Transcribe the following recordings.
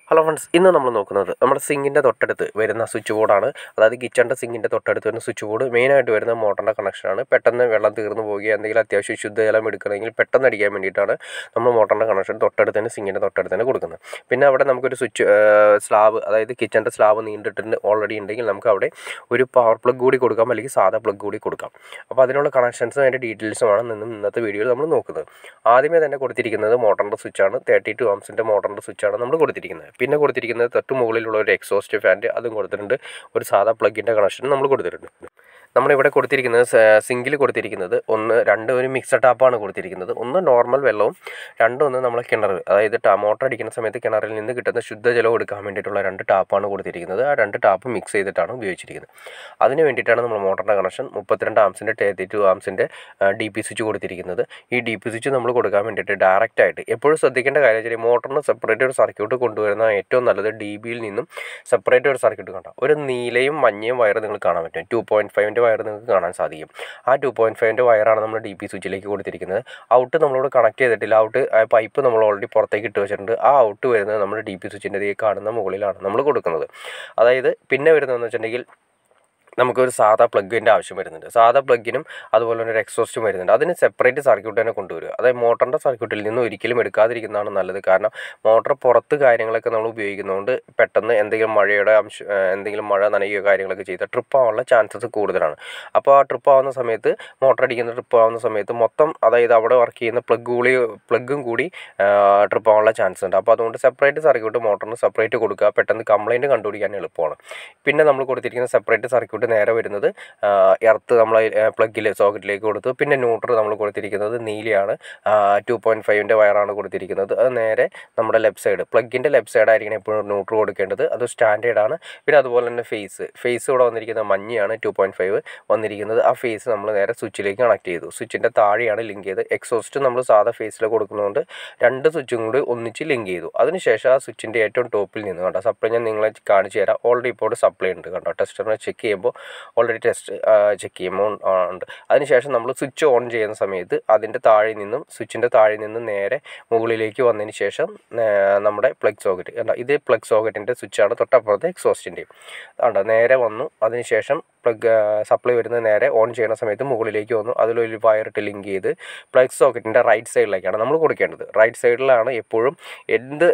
hello friends ഇന്ന് നമ്മൾ നോക്കുന്നത് നമ്മുടെ സിങ്കിൻ്റെ തൊട്ടടുത്ത് വരുന്ന സ്വിച്ച് ബോർഡാണ് അതായത് കിച്ചണിൻ്റെ സിങ്കിൻ്റെ തൊട്ടടുത്ത് വരുന്ന സ്വിച്ച് ബോർഡ് മെയിനായിട്ട് വരുന്ന മോട്ടറിൻ്റെ കണക്ഷനാണ് പെട്ടെന്ന് വെള്ളം തീർന്നു പോവുകയോ എന്തെങ്കിലും അത്യാവശ്യം ശുദ്ധജലം എടുക്കണമെങ്കിൽ പെട്ടെന്ന് അടിക്കാൻ വേണ്ടിയിട്ടാണ് നമ്മൾ മോട്ടറിൻ്റെ കണക്ഷൻ തൊട്ടടുത്ത് തന്നെ സിങ്കിൻ്റെ തൊട്ടടുത്ത് തന്നെ കൊടുക്കുന്നത് പിന്നെ അവിടെ നമുക്കൊരു സ്വിച്ച് സ്ലാബ് അതായത് കിച്ചണിൻ്റെ സ്ലാബ് നീണ്ടിട്ടുണ്ട് ഓൾറെഡി ഉണ്ടെങ്കിൽ നമുക്ക് അവിടെ ഒരു പവർ പ്ലഗ് കൂടി കൊടുക്കാം അല്ലെങ്കിൽ സാധാ പ്ലഗ് കൂടി കൊടുക്കാം അപ്പോൾ അതിനുള്ള കണക്ഷൻസും അതിൻ്റെ ഡീറ്റെയിൽസുമാണ് നിന്നും ഇന്നത്തെ വീഡിയോയിൽ നമ്മൾ നോക്കുന്നത് ആദ്യമേ തന്നെ കൊടുത്തിരിക്കുന്നത് മോട്ടറിൻ്റെ സ്വിച്ചാണ് തേർട്ടി ടു ആംസിൻ്റെ മോട്ടറിൻ്റെ സ്വിച്ചാണ് നമ്മൾ കൊടുത്തിരിക്കുന്നത് പിന്നെ കൊടുത്തിരിക്കുന്നത് തൊട്ട് മുകളിലുള്ള ഒരു എക്സോസ്റ്റ് ഫാൻ്റെ അതും കൊടുത്തിട്ടുണ്ട് ഒരു സാധാ പ്ലഗിൻ്റെ കണക്ഷൻ നമ്മൾ കൊടുത്തിട്ടുണ്ട് നമ്മളിവിടെ കൊടുത്തിരിക്കുന്നത് സിങ്കിൽ കൊടുത്തിരിക്കുന്നത് ഒന്ന് രണ്ട് ഒരു മിക്സഡ് ടാപ്പാണ് കൊടുത്തിരിക്കുന്നത് ഒന്ന് നോർമൽ വെള്ളവും രണ്ടൊന്ന് നമ്മൾ കിണർ അതായത് ടാ മോട്ടർ അടിക്കുന്ന സമയത്ത് കിണറിൽ നിന്ന് കിട്ടുന്ന ശുദ്ധജലം എടുക്കാൻ വേണ്ടിയിട്ടുള്ള രണ്ട് ടാപ്പാണ് കൊടുത്തിരിക്കുന്നത് ആ രണ്ട് ടാപ്പ് മിക്സ് ചെയ്തിട്ടാണ് ഉപയോഗിച്ചിരിക്കുന്നത് അതിന് വേണ്ടിയിട്ടാണ് നമ്മൾ മോട്ടറിൻ്റെ കണക്ഷൻ മുപ്പത്തിരണ്ട് ആംസിൻ്റെ തേർട്ടി ടു ആംസിൻ്റെ ഡി പി സ്വിച്ച് കൊടുത്തിരിക്കുന്നത് ഈ ഡി പി സ്വിച്ച് നമ്മൾ കൊടുക്കാൻ വേണ്ടിയിട്ട് ഡയറക്റ്റ് ആയിട്ട് എപ്പോഴും ശ്രദ്ധിക്കേണ്ട കാര്യം വെച്ചാൽ മോട്ടറിന് സെപ്പറേറ്റ് ഒരു സർക്യൂട്ട് കൊണ്ടുവരുന്ന ഏറ്റവും നല്ലത് ഡി ബിയിൽ നിന്നും സെപ്പറേറ്റ് ഒരു സർക്യൂട്ട് കണ്ട ഒരു നീലയും മഞ്ഞയും വയർ നിങ്ങൾ കാണാൻ പറ്റും ടു പോയിൻറ്റ് ഫൈവിൻ്റെ വയർ നിങ്ങൾക്ക് കാണാൻ സാധിക്കും ആ ടു പോയിൻറ്റ് ഫൈവിൻ്റെ വയറാണ് നമ്മൾ ഡി പി സ്വിച്ചിലേക്ക് കൊടുത്തിരിക്കുന്നത് ഔട്ട് നമ്മളിവിടെ കണക്ട് ചെയ്തിട്ടില്ല ഔട്ട് പൈപ്പ് നമ്മൾ ഓൾറെഡി പുറത്തേക്ക് ഇട്ട് വെച്ചിട്ടുണ്ട് ആ ഔട്ട് വരുന്നത് നമ്മുടെ ഡി പി സ്വിച്ചിൻ്റെ ഈ കാണുന്ന മുകളിലാണ് നമ്മൾ കൊടുക്കുന്നത് അതായത് പിന്നെ വരുന്നതെന്ന് വെച്ചിട്ടുണ്ടെങ്കിൽ നമുക്കൊരു സാധാ പ്ലഗിൻ്റെ ആവശ്യം വരുന്നുണ്ട് സാധാ പ്ലഗിനും അതുപോലെ തന്നെ ഒരു എക്സോസ്റ്റും വരുന്നുണ്ട് അതിന് സെപ്പറേറ്റ് സർക്യൂട്ട് തന്നെ കൊണ്ടുവരിക അതായത് മോട്ടറിൻ്റെ സർക്യൂട്ടിൽ നിന്നും ഒരിക്കലും എടുക്കാതിരിക്കുന്നതാണ് നല്ലത് കാരണം മോട്ടർ പുറത്ത് കാര്യങ്ങളൊക്കെ നമ്മൾ ഉപയോഗിക്കുന്നതുകൊണ്ട് പെട്ടെന്ന് എന്തെങ്കിലും മഴയുടെ അംശം എന്തെങ്കിലും മഴ നനയുകയോ കാര്യങ്ങളൊക്കെ ചെയ്താൽ ട്രിപ്പ് ആവാനുള്ള ചാൻസസ് കൂടുതലാണ് അപ്പോൾ ആ ട്രിപ്പ് ആവുന്ന സമയത്ത് മോട്ടർ അടിക്കുന്ന ട്രിപ്പ് ആവുന്ന സമയത്ത് മൊത്തം അതായത് അവിടെ വർക്ക് ചെയ്യുന്ന പ്ലഗ് കൂടി പ്ലഗും കൂടി ട്രിപ്പ് ആവാനുള്ള ചാൻസ് ഉണ്ട് അപ്പോൾ അതുകൊണ്ട് സെപ്പറേറ്റ് സർക്യൂട്ട് മോട്ടറിന് സെപ്പറേറ്റ് കൊടുക്കുക പെട്ടെന്ന് കംപ്ലയിൻറ്റ് കണ്ടുപിടിക്കാൻ എളുപ്പമാണ് പിന്നെ നമ്മൾ കൊടുത്തിരിക്കുന്ന സെപ്പറേറ്റ് സർക്യൂട്ട് നേരെ വരുന്നത് എർത്ത് നമ്മൾ പ്ലഗിൽ സോക്കറ്റിലേക്ക് കൊടുത്തു പിന്നെ ന്യൂട്രൽ നമ്മൾ കൊടുത്തിരിക്കുന്നത് നീലയാണ് ടു പോയിൻറ്റ് ഫൈവിൻ്റെ വയറാണ് കൊടുത്തിരിക്കുന്നത് അത് നേരെ നമ്മുടെ ലെഫ്റ്റ് സൈഡ് പ്ലഗിൻ്റെ ലെഫ്റ്റ് സൈഡ് ആയിരിക്കണം എപ്പോഴും ന്യൂട്രൽ കൊടുക്കേണ്ടത് അത് സ്റ്റാൻഡേർഡ് ആണ് പിന്നെ അതുപോലെ തന്നെ ഫേസ് ഫേസ് ഇവിടെ വന്നിരിക്കുന്നത് മഞ്ഞയാണ് ടു പോയിൻറ്റ് ഫൈവ് വന്നിരിക്കുന്നത് ആ ഫേസ് നമ്മൾ നേരെ സ്വിച്ചിലേക്ക് കണക്ട് ചെയ്തു സ്വിച്ചിൻ്റെ താഴെയാണ് ലിങ്ക് ചെയ്ത് എക്സോസ്റ്റ് നമ്മൾ സാധാ ഫേസിൽ കൊടുക്കുന്നതുകൊണ്ട് രണ്ട് സ്വിച്ചും കൂടി ഒന്നിച്ച് ലിങ്ക് ചെയ്തു അതിനുശേഷം ആ സ്വിച്ചിൻ്റെ ഏറ്റവും ടോപ്പിൽ നിന്ന് കണ്ടോ സപ്ലൈ ഞാൻ നിങ്ങളെ കാണിച്ചു തരാം ഓൾറെഡി ഇപ്പോൾ സപ്ലൈ ഉണ്ട് കണ്ടോ ടെസ്റ്ററിനെ ചെക്ക് ചെയ്യുമ്പോൾ ഓൾറെഡി ടെസ്റ്റ് ചെക്ക് ചെയ്യുമ്പോൾ ഉണ്ട് അതിനുശേഷം നമ്മൾ സ്വിച്ച് ഓൺ ചെയ്യുന്ന സമയത്ത് അതിൻ്റെ താഴെ നിന്നും സ്വിച്ചിൻ്റെ താഴെ നിന്നും നേരെ മുകളിലേക്ക് വന്നതിന് ശേഷം നമ്മുടെ പ്ലഗ് സോക്കറ്റ് കണ്ടോ ഇത് പ്ലഗ് സോക്കറ്റിൻ്റെ സ്വിച്ചാണ് തൊട്ടപ്പുറത്ത് എക്സോസ്റ്റിൻ്റെയും കണ്ടോ നേരെ വന്നു അതിനുശേഷം പ്ലഗ് സപ്ലൈ വരുന്നത് നേരെ ഓൺ ചെയ്യുന്ന സമയത്ത് മുകളിലേക്ക് വന്നു അതിലൊരു വയറിട്ട് ലിങ്ക് ചെയ്ത് പ്ലഗ് സോക്കറ്റിൻ്റെ റൈറ്റ് സൈഡിലേക്കാണ് നമ്മൾ കൊടുക്കേണ്ടത് റൈറ്റ് സൈഡിലാണ് എപ്പോഴും എന്ത്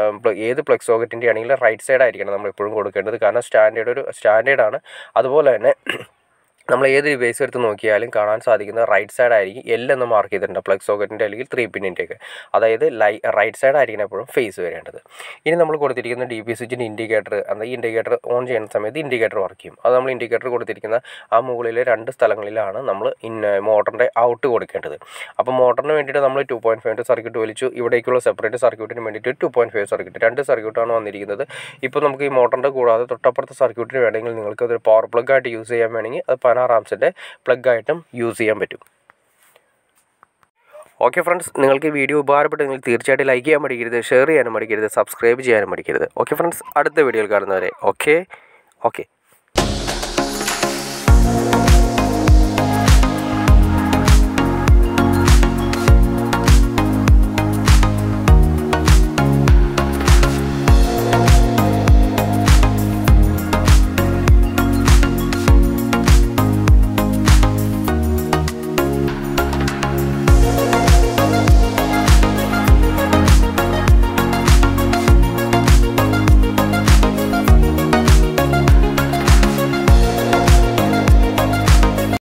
ഏത് പ്ലഗ് സോക്കറ്റിൻ്റെ ആണെങ്കിലും റൈറ്റ് സൈഡ് ആയിരിക്കണം നമ്മൾ എപ്പോഴും കൊടുക്കേണ്ടത് കാരണം സ്റ്റാൻഡേർഡ് ഒരു സ്റ്റാൻഡേർഡാണ് അതുപോലെ തന്നെ നമ്മൾ ഏത് ഡിവൈസ് എടുത്ത് നോക്കിയാലും കാണാൻ സാധിക്കുന്ന റൈറ്റ് സൈഡ് ആയിരിക്കും എൽ എന്ന് മാർക്ക് ചെയ്തിട്ടുണ്ട് പ്ലഗ് സോക്കറ്റിൻ്റെ അല്ലെങ്കിൽ ത്രീ പിന്നിൻ്റെ ഒക്കെ അതായത് ലൈ റൈറ്റ് സൈഡ് ആയിരിക്കണം എപ്പോഴും ഫേസ് വരേണ്ടത് ഇനി നമ്മൾ കൊടുത്തിരിക്കുന്ന ഡി പി സ്വിച്ചിൻ്റെ ഇൻഡിക്കേറ്റർ എന്ന ഈ ഇൻഡിക്കേറ്റർ ഓൺ ചെയ്യുന്ന സമയത്ത് ഇൻഡിക്കേറ്റർ വർക്ക് ചെയ്യും അത് നമ്മൾ ഇൻഡിക്കേറ്റർ കൊടുത്തിരിക്കുന്ന ആ മുകളിലെ രണ്ട് സ്ഥലങ്ങളിലാണ് നമ്മൾ ഇൻ മോട്ടറിൻ്റെ ഔട്ട് കൊടുക്കേണ്ടത് അപ്പോൾ മോട്ടറിന് വേണ്ടിയിട്ട് നമ്മൾ ടു പോയിൻറ്റ് ഫൈവ് സർക്യൂട്ട് വലിച്ചു ഇവിടേക്കുള്ള സെപ്പറേറ്റ് സർക്യൂട്ടിന് വേണ്ടിയിട്ട് ടു പോയിൻറ്റ് ഫൈവ് സർക്യൂട്ട് രണ്ട് സർക്യൂട്ടാണ് വന്നിരിക്കുന്നത് ഇപ്പോൾ നമുക്ക് ഈ മോട്ടറിൻ്റെ കൂടാതെ തൊട്ടപ്പുറത്തെ സർക്യൂട്ടിന് വേണമെങ്കിൽ നിങ്ങൾക്ക് അതൊരു പവർ പ്ലഗ് ആയിട്ട് യൂസ് ചെയ്യാൻ വേണമെങ്കിൽ അത് പതിനാറ് ആംസിൻ്റെ പ്ലഗ് ആയിട്ടും യൂസ് ചെയ്യാൻ പറ്റും ഓക്കെ ഫ്രണ്ട്സ് നിങ്ങൾക്ക് ഈ വീഡിയോ ഉപകാരപ്പെട്ടെങ്കിൽ തീർച്ചയായിട്ടും ലൈക്ക് ചെയ്യാൻ മടിക്കരുത് ഷെയർ ചെയ്യാനും മടിക്കരുത് സബ്സ്ക്രൈബ് ചെയ്യാനും മടിക്കരുത് ഓക്കെ ഫ്രണ്ട്സ് അടുത്ത വീഡിയോയിൽ കാണുന്നവരെ ഓക്കെ ഓക്കെ